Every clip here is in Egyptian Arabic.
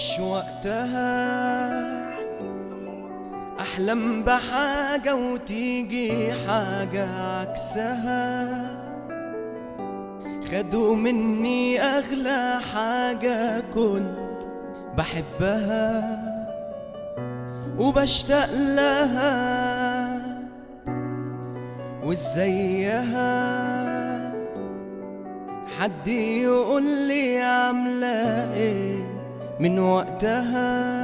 مش وقتها احلم بحاجة وتيجي حاجة عكسها خدوا مني اغلى حاجة كنت بحبها وبشتاق لها وازيها حد يقول لي عاملة ايه من وقتها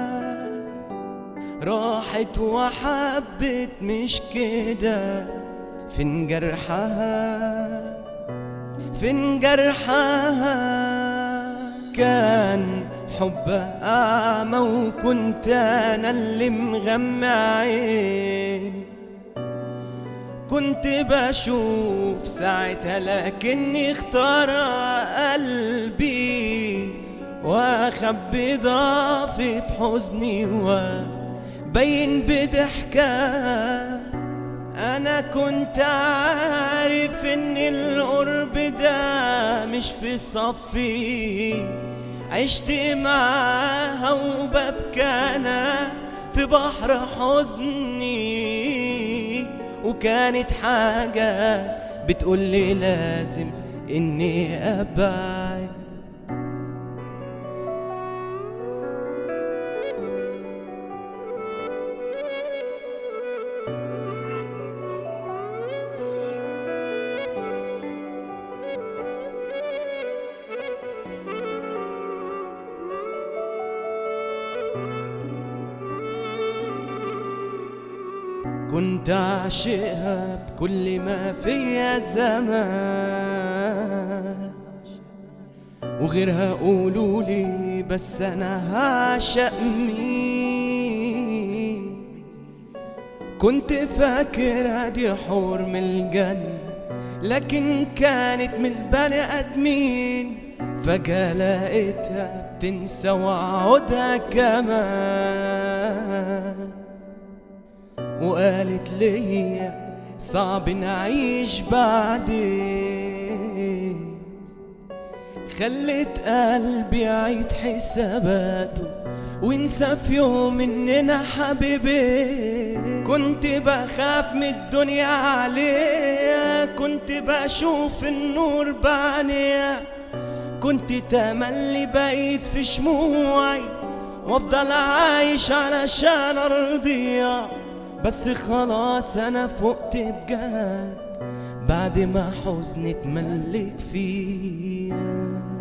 راحت وحبت مش كده فين جرحها فين جرحها كان حب أعمى وكنت أنا اللي مغمى عيني كنت بشوف ساعتها لكني اختار قلبي واخبي ضعفي في حزني وبين بضحكة انا كنت عارف ان القرب ده مش في صفي عشت معاها وببكى انا في بحر حزني وكانت حاجة بتقول لي لازم اني ابعد كنت عاشقها بكل ما فيا زمان وغيرها قولوا لي بس انا هعشق مين كنت فاكرها دي حور من الجنة لكن كانت من البني ادمين فجأة لقيتها بتنسى وعودها كمان وقالت ليا صعب نعيش بعدين خلت قلبي يعيد حساباته وانسى في يوم اننا حبيبين كنت بخاف من الدنيا عليا كنت بشوف النور بعينيا كنت تملي بقيت في شموعي وافضل عايش علشان ارضيها بس خلاص انا فقت بجد بعد ما حزني اتملك فيا